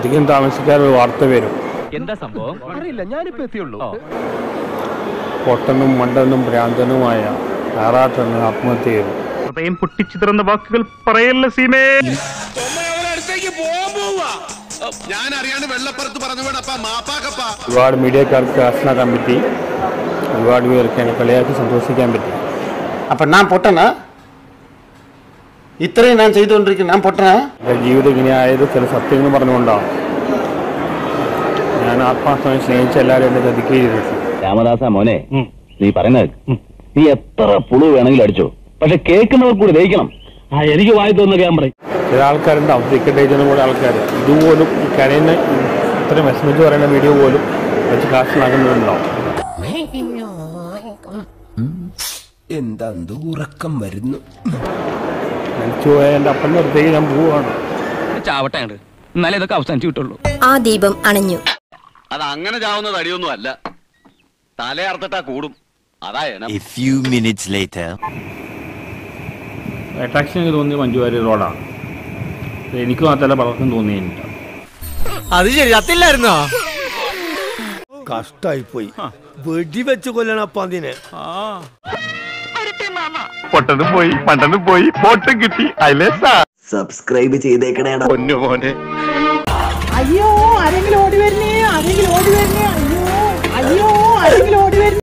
അധികം താമസിക്കാതെ ഒരു വാർത്ത വരും എന്താ സംഭവം അറിയില്ല ഞാനിപ്പോ എത്തിയുള്ളൂ പൊട്ടനും മണ്ടനും ഭ്രാന്തനുമായ ആറാട്ടന് ആത്മഹത്യ ചെയ്തു ഹൃദയം പൊട്ടിച്ചിതറുന്ന വാക്കുകൾ പറയല്ല സീമേ ഞാൻ അറിയാണ്ട് വെള്ളപ്പുറത്ത് പറഞ്ഞു വേണപ്പാ മാപ്പാക്കപ്പാ ഒരുപാട് മീഡിയക്കാർക്ക് കാശിനാക്കാൻ പറ്റി ഒരുപാട് പേർക്ക് എന്നെ കളിയാക്കി സന്തോഷിക്കാൻ പറ്റി அப்ப நான் பொட்டனா ഇത്രയും ഞാൻ ചെയ്തുകൊണ്ടിരിക്കുന്നു ഞാൻ പൊട്ടനാ എൻ്റെ ജീവിതം ഇങ്ങനെ ആയത് ചില സത്യങ്ങൾ പറഞ്ഞുകൊണ്ടാണ് ഞാൻ ആത്മാർത്ഥമായി സ്നേഹിച്ച എല്ലാവരും എന്നെ ചതിക്കുകയും ചെയ്തിട്ടുണ്ട് രാമദാസ മോനെ നീ പറയുന്നത് നീ എത്ര പുളു വേണമെങ്കിലും അടിച്ചോ പക്ഷെ കേൾക്കുന്നവർ കൂടി ദഹിക്കണം ആ എനിക്ക് വായി തോന്നുന്ന ഞാൻ പറയും ചില ആൾക്കാരുണ്ടാവും ടിക്കറ്റ് ഏജന്റ് പോലെ ആൾക്കാർ ഇതുപോലും ഈ കരയുന്ന ഇത്ര മെസ്സേജ് പറയുന്ന വീഡിയോ പോലും വെച്ച് കാശിലാക്കുന്നവരുണ്ടാവും എന്താ ഉറക്കം വരുന്നു മരിച്ചു പോയ എൻ്റെ അപ്പൻ്റെ അടുത്തേക്ക് ഞാൻ പോവുകയാണ് ചാവട്ടെ അങ്ങട്. എന്നാലേ ഇതൊക്കെ അവസാനിച്ചു കിട്ടുള്ളൂ ആ ദീപം അണഞ്ഞു അത് അങ്ങനെ ചാവുന്ന തടിയൊന്നും അല്ല തല അറുത്തിട്ടാ കൂടും അതാ എനം A few minutes later. Attraction എനിക്ക് തോന്നിയ മഞ്ജു വാര്യർ റോഡാണ് എനിക്ക് മാത്രമല്ല പലർക്കും തോന്നിയില്ല അത് ശരി അത്തില്ലായിരുന്നോ കഷ്ടായി പോയി വെടിവെച്ച് കൊല്ലണപ്പ അതിനെ പൊട്ടനും പോയി മണ്ടനും പോയി ബോട്ടും കിട്ടി അല്ലേ Subscribe ചെയ്തേക്കണേടാ പൊന്നു മോനെ അയ്യോ ആരെങ്കിലും ഓടി വരുന്നേ ആരെങ്കിലും ഓടി വരുന്നേ അയ്യോ അയ്യോ ആരെങ്കിലും ഓടി വരുന്നേ